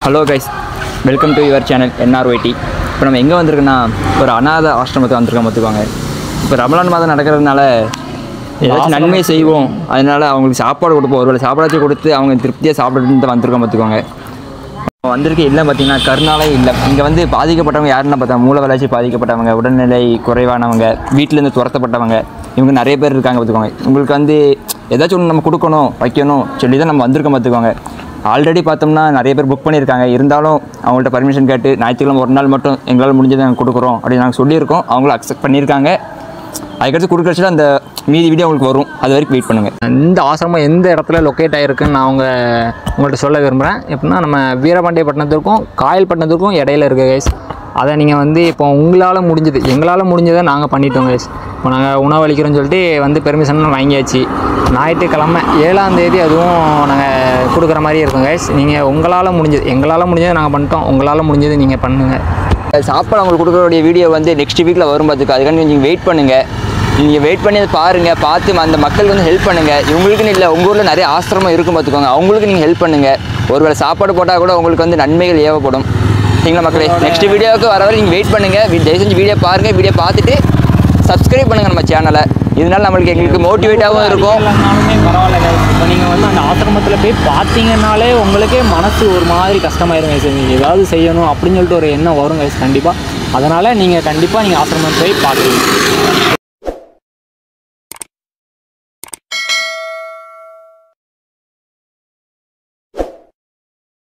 Hello guys welcome to your channel NRYT இப்போ நம்ம எங்கே வந்திருக்கோன்னா ஒரு அனாத ஆசிரமத்துக்கு வந்திருக்கோம் பார்த்துக்கோங்க இப்போ ரமலான் மாதம் நடக்கிறதுனால ஏதாச்சும் நன்மை செய்வோம் அதனால அவங்களுக்கு சாப்பாடு கொடுப்போம் ஒருவேளை சாப்பாடாச்சும் கொடுத்து அவங்க திருப்தியாக சாப்பிட்டு வந்திருக்கோம் பார்த்துக்கோங்க இப்போ வந்திருக்க இல்லை பார்த்தீங்கன்னா கருணாலே இல்லை இங்கே வந்து பாதிக்கப்பட்டவங்க யாருன்னா பார்த்தா மூல வளர்ச்சி பாதிக்கப்பட்டவங்க உடல்நிலை குறைவானவங்க வீட்டிலேருந்து துரத்தப்பட்டவங்க இவங்க நிறைய பேர் இருக்காங்க பார்த்துக்கோங்க உங்களுக்கு வந்து ஏதாச்சும் ஒன்று நம்ம கொடுக்கணும் வைக்கணும் சொல்லி தான் நம்ம வந்திருக்கோம் பார்த்துக்கோங்க ஆல்ரெடி பார்த்தோம்னா நிறைய பேர் புக் பண்ணியிருக்காங்க இருந்தாலும் அவங்கள்ட்ட பர்மிஷன் கேட்டு ஞாயிற்றுக்கிழமை ஒரு நாள் மட்டும் எங்களால் முடிஞ்சதை நாங்கள் கொடுக்குறோம் அப்படின்னு நாங்கள் சொல்லியிருக்கோம் அவங்களும் அக்செப்ட் பண்ணியிருக்காங்க அதுக்கடுத்து கொடுக்குறச்சுல அந்த மீதி வீடியோ உங்களுக்கு வரும் அது வரைக்கும் வெயிட் பண்ணுங்கள் இந்த ஆசிரமம் எந்த இடத்துல லொக்கேட் ஆகிருக்குன்னு நான் அவங்க உங்கள்கிட்ட சொல்ல விரும்புகிறேன் எப்படின்னா நம்ம வீரபாண்டியப்பட்டினத்துக்கும் காயல்பட்டினத்துக்கும் இடையில இருக்கு கைஸ் அதை நீங்கள் வந்து இப்போ உங்களால் முடிஞ்சது எங்களால் முடிஞ்சதை நாங்கள் பண்ணிட்டோம் கைஸ் இப்போ நாங்கள் உணவளிக்கிறோம்னு சொல்லிட்டு வந்து பெர்மிஷன் வாங்கியாச்சு ஞாயிற்றுக்கிழமை ஏழாம் தேதி அதுவும் நாங்கள் கொடுக்குற மாதிரி இருக்கும் கைஸ் நீங்கள் உங்களால் முடிஞ்சது எங்களால் முடிஞ்சதை நாங்கள் பண்ணிட்டோம் உங்களால் முடிஞ்சது நீங்கள் பண்ணுங்கள் சாப்பாடு அவங்களுக்கு கொடுக்குறோடைய வீடியோ வந்து நெக்ஸ்ட் வீக்கில் வரும் பார்த்துக்கு அதுக்காண்டி நீங்கள் வெயிட் பண்ணுங்கள் நீங்கள் வெயிட் பண்ணி அதை பாருங்கள் பார்த்து அந்த மக்களுக்கு வந்து ஹெல்ப் பண்ணுங்கள் இவங்களுக்குன்னு இல்லை உங்கள் ஊரில் நிறைய ஆசிரமம் இருக்கும் பார்த்துக்கோங்க அவங்களுக்கு நீங்கள் ஹெல்ப் பண்ணுங்கள் ஒருவேளை சாப்பாடு போட்டால் கூட உங்களுக்கு வந்து நன்மைகள் ஏவப்படும் சரிங்களா மக்களே நெக்ஸ்ட் வீடியோவுக்கு வர வரை நீங்கள் வெயிட் பண்ணுங்கள் தயவு செஞ்சு வீடியோ பாருங்கள் வீடியோ பார்த்துட்டு சப்ஸ்கிரைப் பண்ணுங்கள் நம்ம சேனலை இதனால நம்மளுக்கு எங்களுக்கு மோட்டிவேட்டாகவும் இருக்கும் இல்லைனாலுமே பரவாயில்ல guys. இப்போ நீங்கள் வந்து அந்த ஆசிரமத்தில் போய் பார்த்தீங்கன்னாலே உங்களுக்கே மனசு ஒரு மாதிரி கஷ்டமாயிருங்க guys. நீங்கள் ஏதாவது செய்யணும் அப்படின்னு சொல்லிட்டு ஒரு எண்ணம் வரும் கைஸ் கண்டிப்பாக அதனால் நீங்கள் கண்டிப்பாக நீங்கள் ஆசிரமம் போய் பார்க்குறீங்க